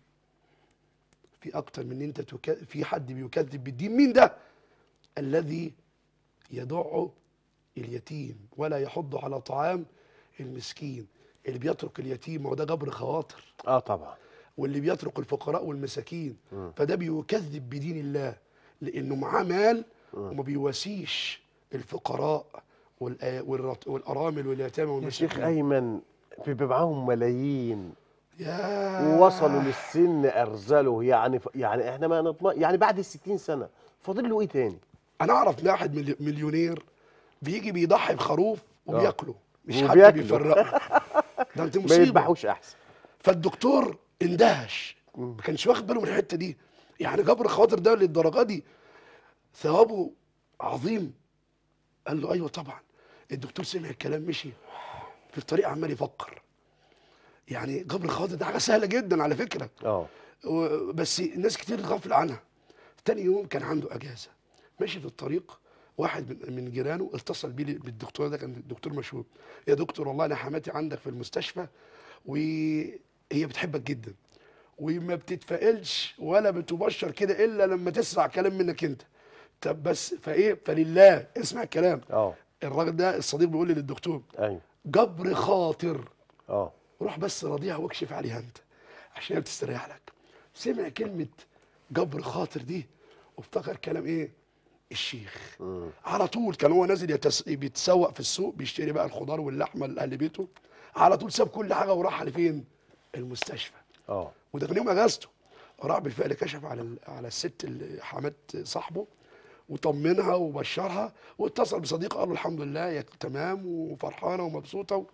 B: في اكتر من انت تك... في حد بيكذب بالدين مين ده الذي يدع اليتيم ولا يحض على طعام المسكين اللي بيترك اليتيم هو ده جبر خواطر
A: اه طبعا
B: واللي بيترك الفقراء والمساكين
A: مم.
B: فده بيكذب بدين الله لانه معاه مال وما بيواسيش الفقراء والآ- والرط- والارامل واليتامى
A: يا شيخ
B: والمساكين
A: ايمن بيبقى معاهم ملايين
B: يا
A: ووصلوا للسن ارزلوا يعني يعني احنا ما نطمئن يعني بعد ال 60 سنه فاضل له ايه تاني؟
B: انا اعرف واحد ملي- مليونير بيجي بيضحي بخروف وبياكله مش حتى
A: وبياكله.
B: بيفرقه ده انت
A: ما
B: مصيبه
A: يذبحوش احسن
B: فالدكتور اندهش ما كانش واخد باله من الحته دي يعني جبر الخواطر ده للدرجه دي ثوابه عظيم قال له ايوه طبعا الدكتور سمع الكلام مشي في الطريق عمال يفكر يعني جبر الخواطر ده حاجه سهله جدا على فكره
A: اه
B: و- بس ناس كتير غافل عنها تاني يوم كان عنده اجازه ماشي في الطريق واحد من- من جيرانه اتصل بيه بالدكتور ده كان دكتور مشهور يا دكتور والله انا حماتي عندك في المستشفى وهي بتحبك جدا وما بتتفائلش ولا بتبشر كده الا لما تسمع كلام منك انت طب بس فايه فلله اسمع الكلام
A: اه
B: الراجل ده الصديق بيقول لي للدكتور
A: ايوه
B: جبر خاطر
A: اه
B: روح بس راضيها واكشف عليها انت عشان هي بتستريح لك سمع كلمة جبر خاطر دي وافتكر كلام ايه الشيخ
A: مم.
B: على طول كان هو نازل يتس... بيتسوق في السوق بيشتري بقى الخضار واللحمه لاهل بيته على طول ساب كل حاجه وراح لفين المستشفى
A: اه
B: وده كان يوم اجازته راح بالفعل كشف على ال... على الست اللي حمات صاحبه وطمنها وبشرها واتصل بصديقه قال له الحمد لله يا تمام وفرحانه ومبسوطه و...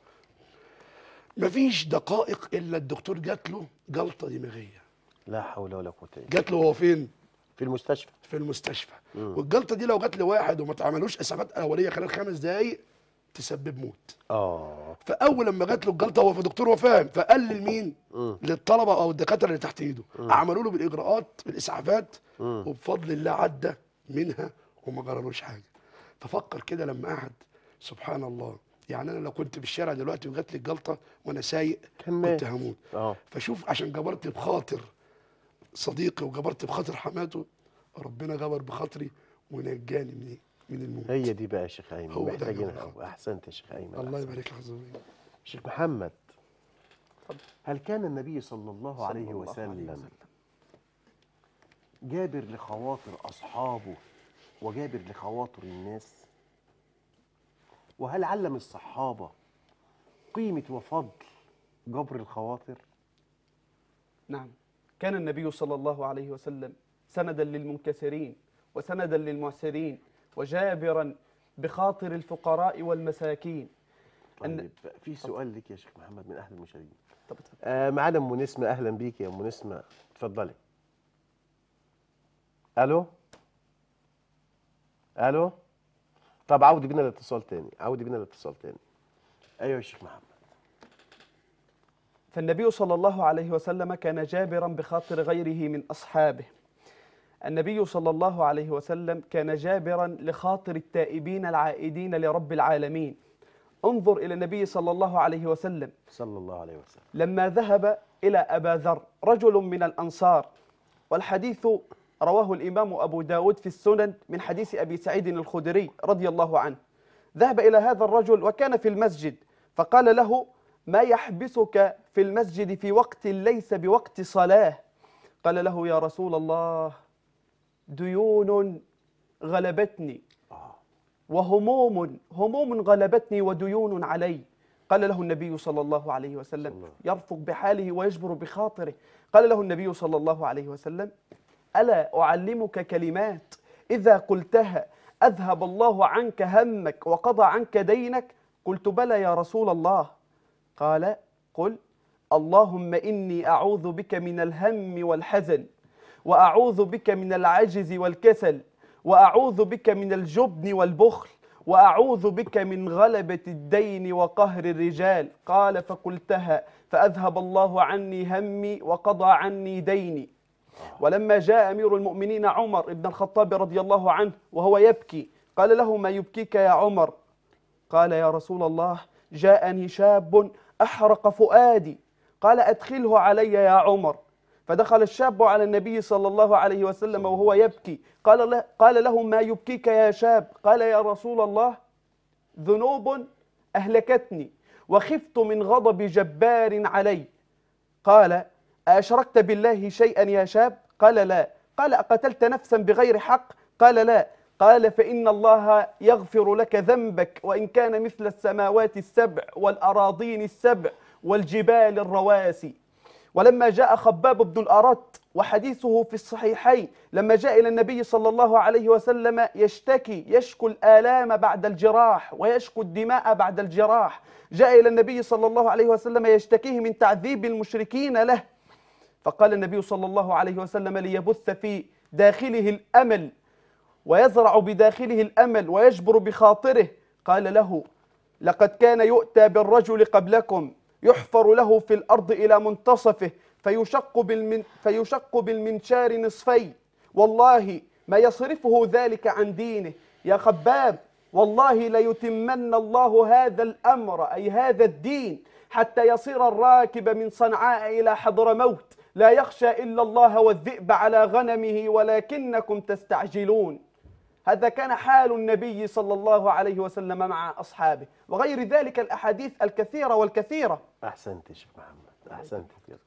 B: مفيش دقائق الا الدكتور جات له جلطه دماغيه
A: لا حول ولا قوه الا بالله
B: جات له هو فين
A: في المستشفى
B: في المستشفى
A: مم.
B: والجلطه دي لو جات لواحد وما تعملوش اسعافات اوليه خلال خمس دقائق تسبب موت
A: اه
B: فاول لما جات له الجلطه هو في دكتور هو فاهم فقال لمين
A: مم.
B: للطلبه او الدكاتره اللي تحت ايده عملوا له بالاجراءات بالاسعافات
A: مم.
B: وبفضل الله عدى منها وما جرالوش حاجه ففكر كده لما قعد سبحان الله يعني انا لو كنت في الشارع دلوقتي وجات لي الجلطه وانا سايق
A: كان مات.
B: كنت هموت
A: اه
B: فشوف عشان جبرت بخاطر صديقي وجبرت بخاطر حماته ربنا جبر بخاطري ونجاني من من الموت
A: هي دي بقى يا شيخ ايمن
B: هو ده
A: محتاجينها
B: جبر.
A: أوي. احسنت يا شيخ ايمن
B: الله
A: أحسنت.
B: يبارك لك عزوزي
A: شيخ محمد هل كان النبي صلى الله عليه
C: صلى الله عليه
A: وسلم
C: وسلم.
A: جابر لخواطر أصحابه وجابر لخواطر الناس وهل علم الصحابة قيمة وفضل جبر الخواطر
C: نعم كان النبي صلى الله عليه وسلم سندا للمنكسرين وسندا للمعسرين وجابرا بخاطر الفقراء والمساكين أن-
A: طيب في سؤال لك يا شيخ محمد من اهل المشاهدين
C: طب اتفضل.
A: آه معانا ام نسمه اهلا بيك يا ام نسمه اتفضلي الو الو طب عودي بينا الاتصال تاني عودي بينا الاتصال تاني ايوه يا شيخ محمد
C: فالنبي صلى الله عليه وسلم كان جابرا بخاطر غيره من أصحابه النبي صلى الله عليه وسلم كان جابرا لخاطر التائبين العائدين لرب العالمين انظر إلى النبي صلى الله عليه وسلم
A: صلى الله عليه وسلم
C: لما ذهب إلى أبا ذر رجل من الأنصار والحديث رواه الإمام أبو داود في السنن من حديث أبي سعيد الخدري رضي الله عنه ذهب إلى هذا الرجل وكان في المسجد فقال له ما يحبسك في المسجد في وقت ليس بوقت صلاة قال له يا رسول الله ديون غلبتني وهموم هموم غلبتني وديون علي قال له النبي صلى الله عليه وسلم يرفق بحاله ويجبر بخاطره قال له النبي صلى الله عليه وسلم ألا أعلمك كلمات إذا قلتها أذهب الله عنك همك وقضى عنك دينك قلت بلى يا رسول الله قال قل اللهم إني أعوذ بك من الهم والحزن وأعوذ بك من العجز والكسل وأعوذ بك من الجبن والبخل وأعوذ بك من غلبة الدين وقهر الرجال قال فقلتها فأذهب الله عني همي وقضى عني ديني ولما جاء أمير المؤمنين عمر بن الخطاب رضي الله عنه وهو يبكي قال له ما يبكيك يا عمر قال يا رسول الله جاءني شاب أحرق فؤادي قال أدخله علي يا عمر فدخل الشاب على النبي صلى الله عليه وسلم وهو يبكي قال له, قال له ما يبكيك يا شاب قال يا رسول الله ذنوب أهلكتني وخفت من غضب جبار علي قال أشركت بالله شيئا يا شاب قال لا قال أقتلت نفسا بغير حق قال لا قال فإن الله يغفر لك ذنبك وإن كان مثل السماوات السبع والأراضين السبع والجبال الرواسي ولما جاء خباب بن الأرت وحديثه في الصحيحين لما جاء إلى النبي صلى الله عليه وسلم يشتكي يشكو الآلام بعد الجراح ويشكو الدماء بعد الجراح جاء إلى النبي صلى الله عليه وسلم يشتكيه من تعذيب المشركين له فقال النبي صلى الله عليه وسلم ليبث في داخله الأمل ويزرع بداخله الأمل ويجبر بخاطره قال له لقد كان يؤتى بالرجل قبلكم يحفر له في الأرض إلى منتصفه فيشق, بالمن فيشق بالمنشار نصفين والله ما يصرفه ذلك عن دينه يا خباب والله ليتمن الله هذا الأمر أي هذا الدين حتى يصير الراكب من صنعاء إلى حضرموت لا يخشى إلا الله والذئب على غنمه ولكنكم تستعجلون هذا كان حال النبي صلى الله عليه وسلم مع أصحابه وغير ذلك الأحاديث الكثيرة والكثيرة
A: احسنت يا شيخ محمد احسنت بجد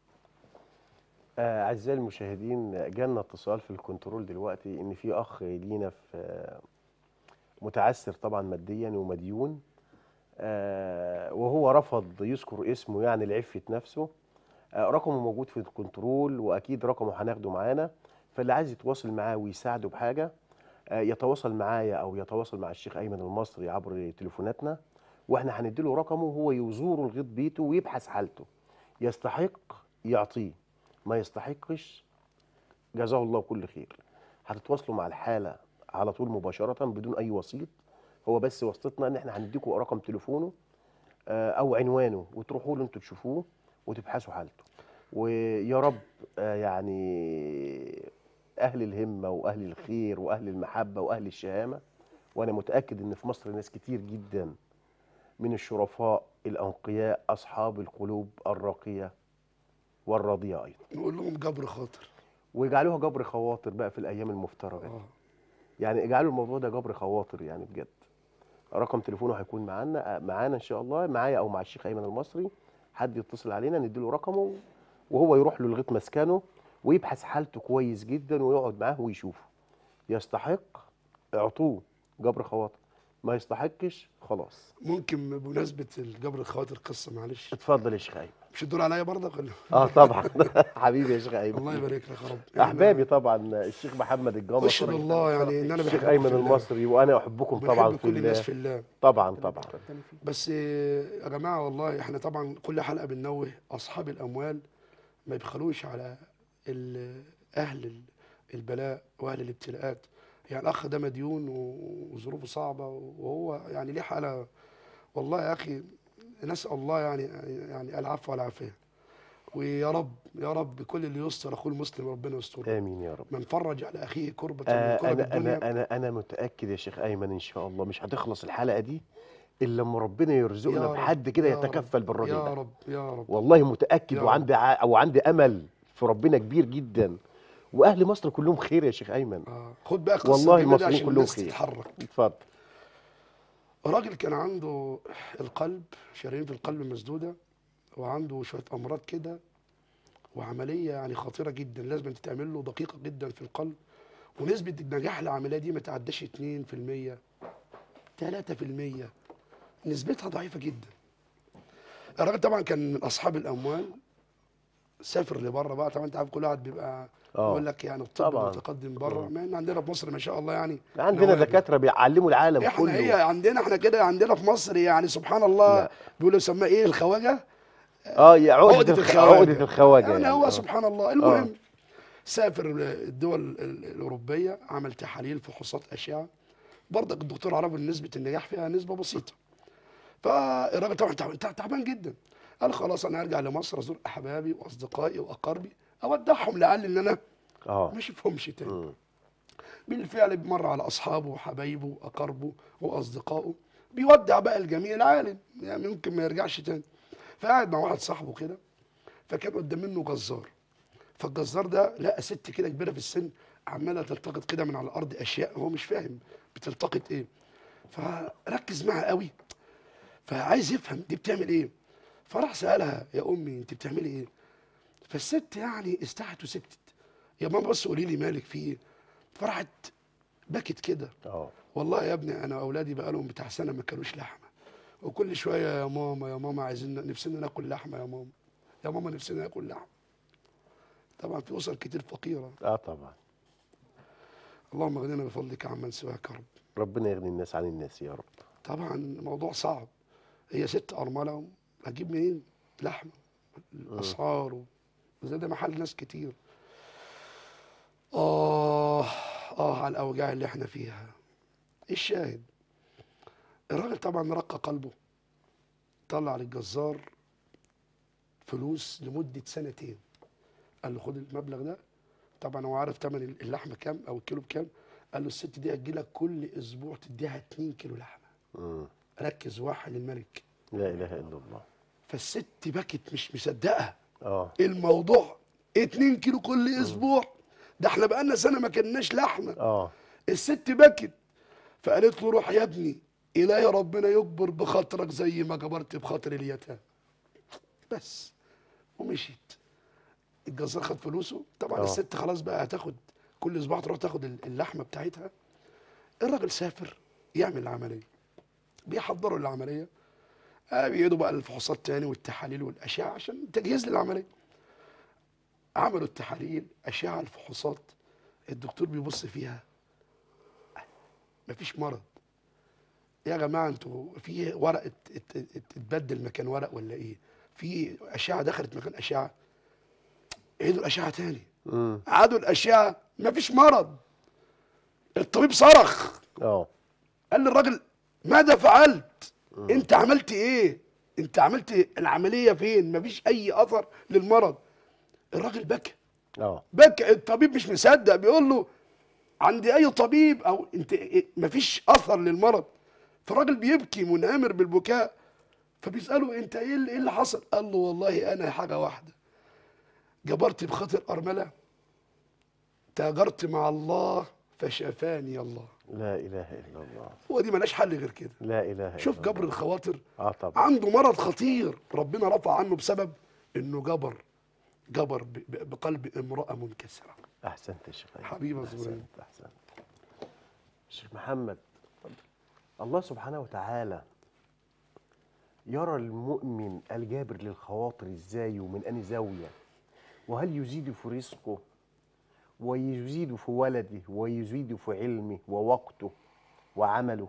A: آه، اعزائي المشاهدين جالنا اتصال في الكنترول دلوقتي ان في اخ لينا في آه، متعسر طبعا ماديا ومديون آه، وهو رفض يذكر اسمه يعني لعفة نفسه آه، رقمه موجود في الكنترول واكيد رقمه هناخده معانا فاللي عايز يتواصل معاه ويساعده بحاجه آه، يتواصل معايا او يتواصل مع الشيخ ايمن المصري عبر تليفوناتنا واحنا هنديله رقمه وهو يزوره لغايه بيته ويبحث حالته يستحق يعطيه ما يستحقش جزاه الله كل خير هتتواصلوا مع الحاله على طول مباشره بدون اي وسيط هو بس واسطتنا ان احنا هنديكوا رقم تليفونه آه، او عنوانه وتروحوا له انتوا تشوفوه وتبحثوا حالته ويا رب آه، يعني اهل الهمه واهل الخير واهل المحبه واهل الشهامه وانا متاكد ان في مصر ناس كتير جدا من الشرفاء الانقياء اصحاب القلوب الراقيه والراضيه ايضا
B: نقول لهم جبر خاطر
A: واجعلوها جبر خواطر بقى في الايام المفترجه
B: اه
A: يعني اجعلوا الموضوع ده جبر خواطر يعني بجد رقم تليفونه هيكون معانا معانا ان شاء الله معايا او مع الشيخ ايمن المصري حد يتصل علينا نديله رقمه وهو يروح له لغايه مسكنه ويبحث حالته كويس جدا ويقعد معاه ويشوفه يستحق اعطوه جبر خواطر ما يستحقش خلاص
B: ممكن بمناسبه الجبر الخواطر قصه معلش
A: اتفضل يا شيخ ايمن
B: مش الدور عليا برضك ولا
A: اه طبعا حبيبي يا شيخ ايمن
B: الله يبارك لك يا رب
A: احبابي طبعا الشيخ محمد الجمصري
B: اشهد الله يعني ان انا
A: الشيخ
B: بحبكم
A: ايمن
B: في الله.
A: المصري وانا احبكم طبعا
B: وبحب
A: في
B: كل الناس
A: الله
B: في الله
A: طبعا طبعا
B: بس آه، يا جماعه والله احنا طبعا كل حلقه بننوه اصحاب الاموال ما يبخلوش على ال- اهل ال- البلاء واهل الابتلاءات يعني الاخ ده مديون و- وظروفه صعبه وهو يعني ليه حاله والله يا اخي نسال الله يعني يعني العفو والعافيه ويا رب يا رب كل اللي يستر اخوه المسلم ربنا يستره
A: امين يا رب
B: من فرج على اخيه كربة من
A: آه
B: كرب
A: انا
B: الدنيا
A: انا انا انا متاكد يا شيخ ايمن ان شاء الله مش هتخلص الحلقه دي الا لما ربنا يرزقنا
B: يا رب،
A: بحد كده
B: يا رب،
A: يتكفل بالراجل
B: يا
A: ده
B: رب يا رب
A: والله متاكد
B: يا
A: وعندي ع... وعندي امل في ربنا كبير جدا واهل مصر كلهم خير يا شيخ ايمن
B: آه. خد بقى قصه
A: والله
B: جميلة
A: المصريين
B: عشان
A: كلهم
B: الناس
A: خير.
B: تتحرك
A: اتفضل
B: راجل كان عنده القلب شرايين في القلب مسدوده وعنده شويه امراض كده وعمليه يعني خطيره جدا لازم تتعمل له دقيقه جدا في القلب ونسبه نجاح العمليه دي ما تعداش 2% 3% نسبتها ضعيفه جدا الراجل طبعا كان من اصحاب الاموال سافر لبره بقى طبعا انت عارف كل واحد بيبقى
A: آه.
B: يقول لك يعني الطب
A: طبعاً.
B: متقدم بره
A: مم.
B: ما إن عندنا في مصر ما شاء الله يعني
A: عندنا
B: نوادر.
A: دكاتره بيعلموا العالم
B: احنا هي
A: كله
B: عندنا احنا كده عندنا في مصر يعني سبحان الله
A: لا.
B: بيقولوا يسمى ايه الخواجه
A: اه يا عقده,
B: عقدة
A: الخ...
B: الخواجة.
A: عقده الخواجه
B: يعني
A: يعني.
B: هو
A: آه.
B: سبحان الله المهم سافر الدول ال- الاوروبيه عمل تحاليل فحوصات اشعه برضك الدكتور عرف ان نسبه النجاح فيها نسبه بسيطه فالراجل طبعا تعب- تعب- تعبان جدا قال خلاص انا هرجع لمصر ازور احبابي واصدقائي واقاربي اودعهم لعل ان انا
A: اه
B: ما اشوفهمش تاني
A: مم.
B: بالفعل بيمر على اصحابه وحبايبه واقاربه واصدقائه بيودع بقى الجميع العالم يعني ممكن ما يرجعش تاني فقعد مع واحد صاحبه كده فكان قدام منه جزار فالجزار ده لقى ست كده كبيره في السن عماله تلتقط كده من على الارض اشياء هو مش فاهم بتلتقط ايه فركز معها قوي فعايز يفهم دي بتعمل ايه فراح سالها يا امي انت بتعملي ايه فالست يعني استحت وسكتت يا ماما بس قولي لي مالك في ايه فراحت بكت كده
A: اه
B: والله يا ابني انا اولادي بقالهم بتاع سنه ما كلوش لحمه وكل شويه يا ماما يا ماما عايزين نفسنا ناكل لحمه يا ماما يا ماما نفسنا ناكل لحمه طبعا في اسر كتير فقيره
A: اه طبعا
B: اللهم اغننا بفضلك عمن سواك يا رب
A: ربنا يغني الناس عن الناس يا رب
B: طبعا الموضوع صعب هي ست ارمله هتجيب منين لحمه الاسعار و- وزي ده محل ناس كتير اه اه على الاوجاع اللي احنا فيها الشاهد الراجل طبعا رق قلبه طلع للجزار فلوس لمده سنتين قال له خد المبلغ ده طبعا هو عارف ثمن اللحمه كام او الكيلو بكام قال له الست دي هتجيلك كل اسبوع تديها 2 كيلو لحمه
A: مم.
B: ركز واحد الملك
A: لا اله الا الله
B: فالست بكت مش مصدقه
A: اه
B: الموضوع 2 كيلو كل اسبوع ده احنا بقالنا سنه ما كناش لحمه
A: اه
B: الست بكت فقالت له روح يا ابني الهي ربنا يكبر بخاطرك زي ما جبرت بخاطر اليتامى بس ومشيت الجزار خد فلوسه طبعا
A: آه.
B: الست خلاص بقى هتاخد كل اسبوع تروح تاخد اللحمه بتاعتها الراجل سافر يعمل العمليه بيحضروا العمليه آه بيعيدوا بقى الفحوصات تاني والتحاليل والاشعه عشان تجهيز للعمليه عملوا التحاليل اشعه الفحوصات الدكتور بيبص فيها مفيش مرض يا جماعه انتوا في ورق ات- ات- ات- اتبدل مكان ورق ولا ايه في اشعه دخلت مكان اشعه عيدوا الاشعه تاني
A: امم
B: عادوا الاشعه مفيش مرض الطبيب صرخ
A: اه
B: قال للراجل ماذا فعلت انت عملت ايه انت عملت العمليه فين مفيش اي اثر للمرض الراجل بكى
A: اه
B: بكى الطبيب مش مصدق بيقول له عندي اي طبيب او انت إيه- مفيش اثر للمرض فالراجل بيبكي منهمر بالبكاء فبيساله انت ايه اللي, إيه اللي حصل قال له والله انا حاجه واحده جبرت بخاطر ارمله تاجرت مع الله فشفاني الله
A: لا اله الا الله
B: هو دي ملاش حل غير كده
A: لا اله الا
B: شوف
A: الله
B: جبر الخواطر
A: اه طبعا
B: عنده مرض خطير ربنا رفع عنه بسبب انه جبر جبر ب- ب- بقلب امراه منكسره
A: احسنت يا شيخ أيمن.
B: حبيبي يا زبرين.
A: احسنت احسنت شيخ محمد الله سبحانه وتعالى يرى المؤمن الجابر للخواطر ازاي ومن أني زاوية وهل يزيد في رزقه ويزيد في ولده ويزيد في علمه ووقته وعمله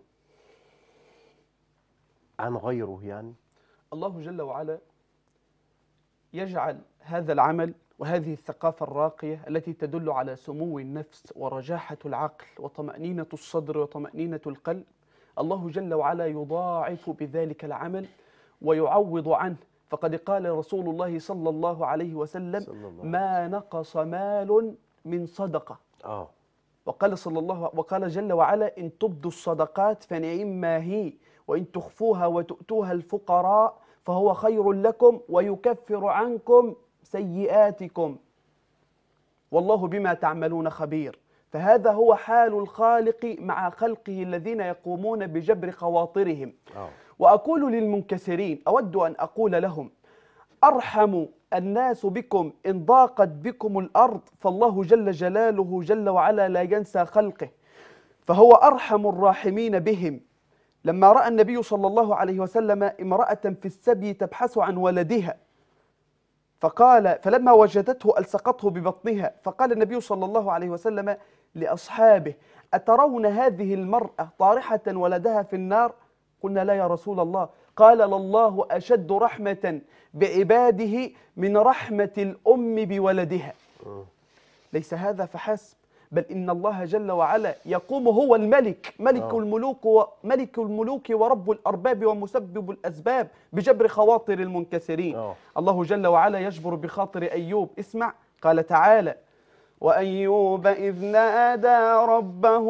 A: عن غيره يعني
C: الله جل وعلا يجعل هذا العمل وهذه الثقافة الراقية التي تدل على سمو النفس ورجاحة العقل وطمأنينة الصدر وطمأنينة القلب الله جل وعلا يضاعف بذلك العمل ويعوض عنه فقد قال رسول الله صلى الله عليه وسلم
A: صلى الله عليه
C: ما نقص مال من صدقة
A: اه
C: وقال صلى الله وقال جل وعلا إن تبدوا الصدقات فنعم ما هي وإن تخفوها وتؤتوها الفقراء فهو خير لكم ويكفر عنكم سيئاتكم والله بما تعملون خبير فهذا هو حال الخالق مع خلقه الذين يقومون بجبر خواطرهم
A: اه
C: وأقول للمنكسرين أود أن أقول لهم أرحم الناس بكم إن ضاقت بكم الأرض فالله جل جلاله جل وعلا لا ينسى خلقه فهو أرحم الراحمين بهم لما رأى النبي صلى الله عليه وسلم امرأة في السبي تبحث عن ولدها فقال فلما وجدته ألصقته ببطنها فقال النبي صلى الله عليه وسلم لأصحابه أترون هذه المرأة طارحة ولدها في النار قلنا لا يا رسول الله قال لله أشد رحمة بعباده من رحمة الأم بولدها ليس هذا فحسب بل إن الله جل وعلا يقوم هو الملك ملك
A: آه.
C: الملوك وملك الملوك ورب الأرباب ومسبب الأسباب بجبر خواطر المنكسرين
A: آه.
C: الله جل وعلا يجبر بخاطر أيوب اسمع قال تعالى وأيوب إذ نادى ربه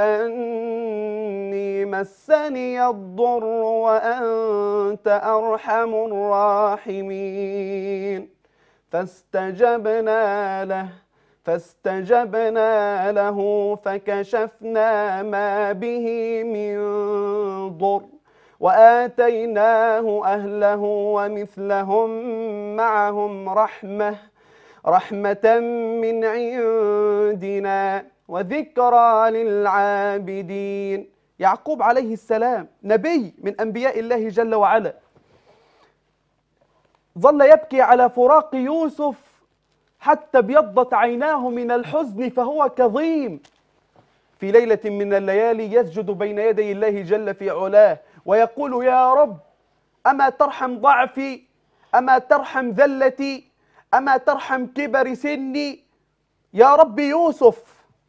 C: أني مسني الضر وأنت أرحم الراحمين فاستجبنا له فاستجبنا له فكشفنا ما به من ضر وآتيناه أهله ومثلهم معهم رحمة رحمة من عندنا وذكرى للعابدين يعقوب عليه السلام نبي من أنبياء الله جل وعلا ظل يبكي على فراق يوسف حتى ابيضت عيناه من الحزن فهو كظيم في ليلة من الليالي يسجد بين يدي الله جل في علاه ويقول يا رب أما ترحم ضعفي أما ترحم ذلتي أما ترحم كبر سني يا رب يوسف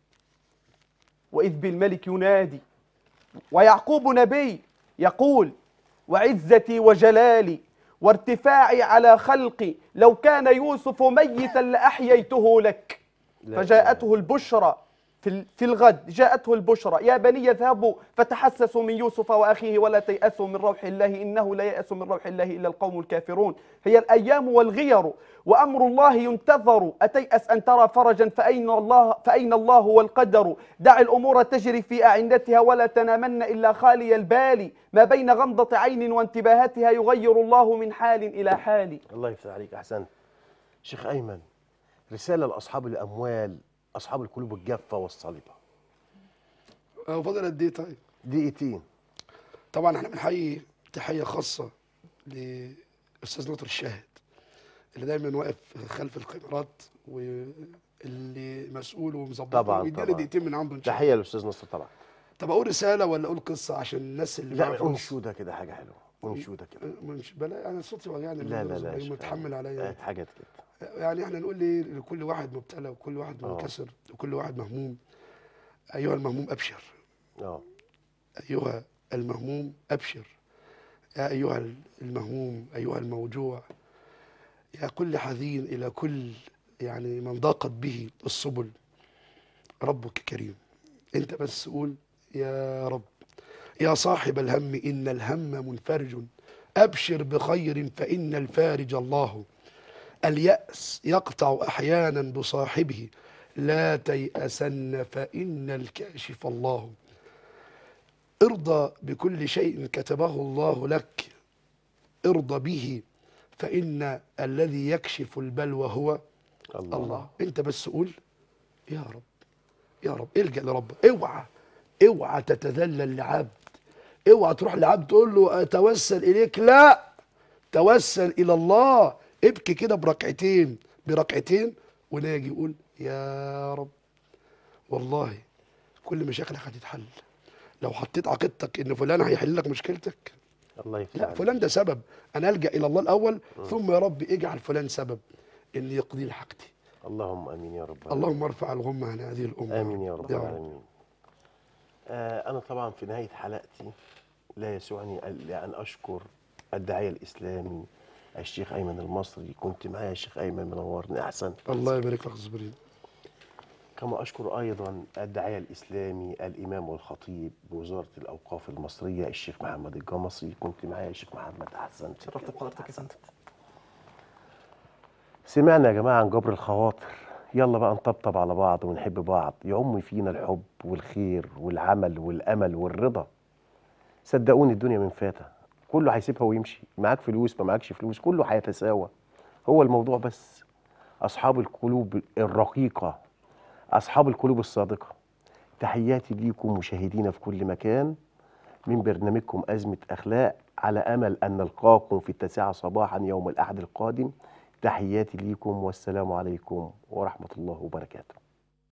C: وإذ بالملك ينادي ويعقوب نبي يقول وعزتي وجلالي وارتفاعي على خلقي لو كان يوسف ميتا لأحييته لك
A: لا
C: فجاءته البشرى في ال- في الغد جاءته البشرى يا بني اذهبوا فتحسسوا من يوسف واخيه ولا تيأسوا من روح الله انه لا يأس من روح الله الا القوم الكافرون هي الايام والغير وامر الله ينتظر اتيأس ان ترى فرجا فاين الله فاين الله والقدر دع الامور تجري في اعنتها ولا تنامن الا خالي البال ما بين غمضة عين وانتباهاتها يغير الله من حال الى حال
A: الله يفتح عليك احسنت شيخ ايمن رساله لاصحاب الاموال اصحاب القلوب الجافه والصلبه
B: هو فاضل قد ايه طيب؟
A: دقيقتين
B: طبعا احنا بنحيي تحيه خاصه لاستاذ ناطر الشاهد اللي دايما واقف خلف الكاميرات واللي مسؤول ومظبط
A: طبعاً،
B: ويدينا
A: طبعاً.
B: دقيقتين من عنده ان شاء الله
A: تحيه للاستاذ نصر طبعا
B: طب اقول رساله ولا اقول قصه عشان الناس اللي
A: لا
B: معاها فلوس؟
A: انشوده كده حاجه حلوه انشوده كده
B: مش بلا انا صوتي وجعني
A: لا لا لا يا شيخ
B: متحمل
A: أيمن.
B: عليا
A: آه، حاجات كده
B: يعني احنا نقول ليه لكل واحد مبتلى وكل واحد
A: آه.
B: منكسر وكل واحد مهموم ايها المهموم ابشر
A: اه
B: ايها المهموم ابشر يا ايها المهموم ايها الموجوع يا كل حزين الى كل يعني من ضاقت به السبل ربك كريم انت بس قول يا رب يا صاحب الهم ان الهم منفرج ابشر بخير فان الفارج الله الياس يقطع احيانا بصاحبه لا تيأسن فإن الكاشف الله ارضى بكل شيء كتبه الله لك ارضى به فإن الذي يكشف البلوى هو
A: الله,
B: الله انت بس قول يا رب يا رب الجا لربك اوعى اوعى تتذلل لعبد اوعى تروح لعبد تقول له اتوسل اليك لا توسل الى الله ابكي كده بركعتين بركعتين وناجي يقول يا رب والله كل مشاكلك هتتحل لو حطيت عقيدتك ان فلان هيحل لك مشكلتك
A: الله يفتح
B: لا
A: عليك.
B: فلان ده سبب انا الجا الى الله الاول ثم يا رب اجعل فلان سبب ان يقضي لي حاجتي
A: اللهم امين يا رب
B: اللهم ارفع الغمه عن هذه الامه
A: امين يا رب
B: يا
A: العالمين آه انا طبعا في نهايه حلقتي لا يسعني الا ان اشكر الداعيه الاسلامي الشيخ ايمن المصري كنت معايا يا شيخ ايمن منورني احسن
B: الله يبارك لك صبرين
A: كما أشكر أيضا الداعية الإسلامي الإمام والخطيب بوزارة الأوقاف المصرية الشيخ محمد الجمصي كنت معايا يا شيخ محمد أحسن
C: شرفت بحضرتك يا فندم
A: سمعنا يا جماعة عن جبر الخواطر يلا بقى نطبطب على بعض ونحب بعض يعم فينا الحب والخير والعمل والأمل والرضا صدقوني الدنيا من فاتة كله هيسيبها ويمشي معاك فلوس ما معاكش فلوس كله هيتساوى هو الموضوع بس أصحاب القلوب الرقيقة أصحاب القلوب الصادقة تحياتي ليكم مشاهدينا في كل مكان من برنامجكم أزمة أخلاق على أمل أن نلقاكم في التاسعة صباحا يوم الأحد القادم تحياتي ليكم والسلام عليكم ورحمة الله وبركاته